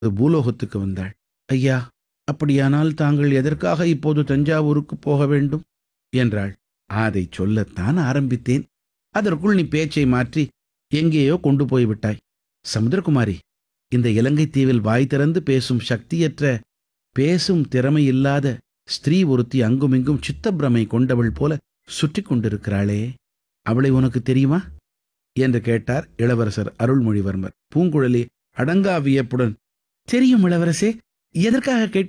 பூலோகத்துக்கு வந்தாள் ஐயா அப்படியானால் தாங்கள் எதற்காக இப்போது தஞ்சாவூருக்கு போக வேண்டும் என்றாள் அதைச் சொல்லத்தான் ஆரம்பித்தேன் அதற்குள் நீ பேச்சை மாற்றி எங்கேயோ கொண்டு போய் விட்டாய் சமுத்திரகுமாரி இந்த இலங்கை தீவில் வாய் திறந்து பேசும் சக்தியற்ற பேசும் திறமையில்லாத ஸ்திரீ ஒருத்தி அங்குமிங்கும் சித்தப்பிரமை கொண்டவள் போல சுற்றி கொண்டிருக்கிறாளே அவளை உனக்கு தெரியுமா என்று கேட்டார் இளவரசர் அருள்மொழிவர்மர் பூங்குழலி அடங்கா வியப்புடன் தெரியும் இளவரசே எதற்காக கேட்க